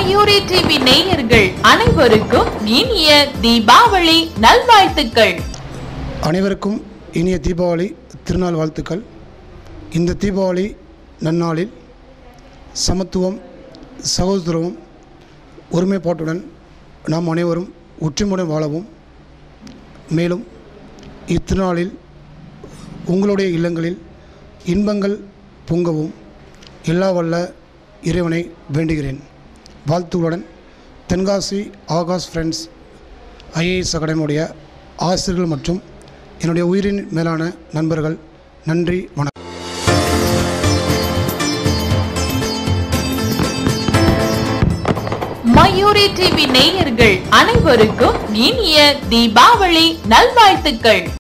Mayuri TV நேயர்கள் அனைவருக்கும் இனிய தீபாவளி நல்வாழ்த்துக்கள் அனைவருக்கும் இனிய தீபாவளி திருநாள் வாழ்த்துக்கள் இந்த தீபாவளி நன்னாளில் சமத்துவம் சகோதரமும் ஒருமைப்பாட்டுடன் நாம் அனைவரும் ஒற்றுமையுடன் வாழவும் மேலும் இத்திருநாளில் உங்களுடைய இல்லங்களில் இன்பங்கள் பொங்கவும் எல்லா வல்ல இறைவனை வேண்டுகிறேன் வாழ்த்துக்களுடன் தென்காசி ஆகாஷ் ஃப்ரெண்ட்ஸ் ஐஏஎஸ் அகாடமியுடைய ஆசிரியர்கள் மற்றும் என்னுடைய உயிரின் மேலான நண்பர்கள் நன்றி வணக்கம் மயூரி டிவி நேயர்கள் அனைவருக்கும் இனிய தீபாவளி நல்வாழ்த்துக்கள்